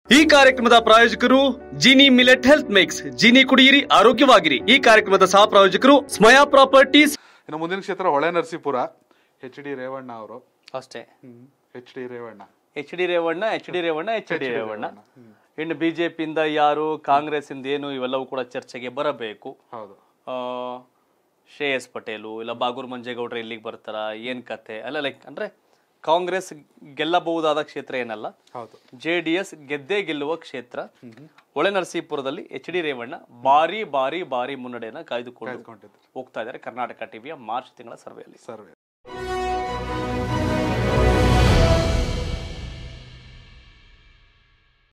ಈ ಕಾರ್ಯಕ್ರಮದ ಪ್ರಾಯೋಜಕರು Gini millet health mix Gini ಕುಡಿಯಿರಿ ಆರೋಗ್ಯವಾಗಿರಿ ಈ ಕಾರ್ಯಕ್ರಮದ ಸಹ ಪ್ರಾಯೋಜಕರು ಸ್ಮಯಾ ಪ್ರಾಪರ್ಟೀಸ್ ಇನ್ನು ಮುಂದಿನ ಕ್ಷೇತ್ರ ಹೊಳೆ ನರಸೀಪುರ ಎಚ್ ಡಿ ರೇವಣ್ಣ ಅವರು ಅಷ್ಟೇ H D Revanna H D Revanna H D Revanna H D Revanna ಇನ್ನು ಬಿಜೆಪಿಯಿಂದ ಯಾರು ಕಾಂಗ್ರೆಸ್ ಇಂದ ಏನು ಇವೆಲ್ಲವೂ ಕೂಡ ಚರ್ಚೆಗೆ ಬರಬೇಕು ಹೌದು ಆ, ಶ್ರೇಯಸ್ ಪಟೇಲು ಇಲ್ಲ ಬಾಗೂರ್ ಮಂಜೇಗೌಡ್ರು ಇಲ್ಲಿಗೆ ಬರ್ತಾರ ಏನ್ ಕತೆ ಅಲ್ಲ ಲೈಕ್ ಅಂದ್ರೆ ಕಾಂಗ್ರೆಸ್ ಗೆಲ್ಲಬಹುದಾದ ಕ್ಷೇತ್ರ ಏನಲ್ಲ ಹೌದು ಜೆ ಡಿ ಎಸ್ ಗೆದ್ದೇ ಗೆಲ್ಲುವ ಕ್ಷೇತ್ರ ಒಳೆ ನರಸೀಪುರದಲ್ಲಿ ಎಚ್ ಡಿ ರೇವಣ್ಣ ಬಾರಿ ಬಾರಿ ಬಾರಿ ಮುನ್ನಡೆಯನ್ನ ಕಾಯ್ದುಕೊಂಡು ಕಾಯ್ದುಕೊಂಡಿದ್ದು ಹೋಗ್ತಾ ಇದ್ದಾರೆ ಕರ್ನಾಟಕ ಟಿವಿಯ ಮಾರ್ಚ್ ತಿಂಗಳ ಸರ್ವೆಯಲ್ಲಿ ಸರ್ವೆ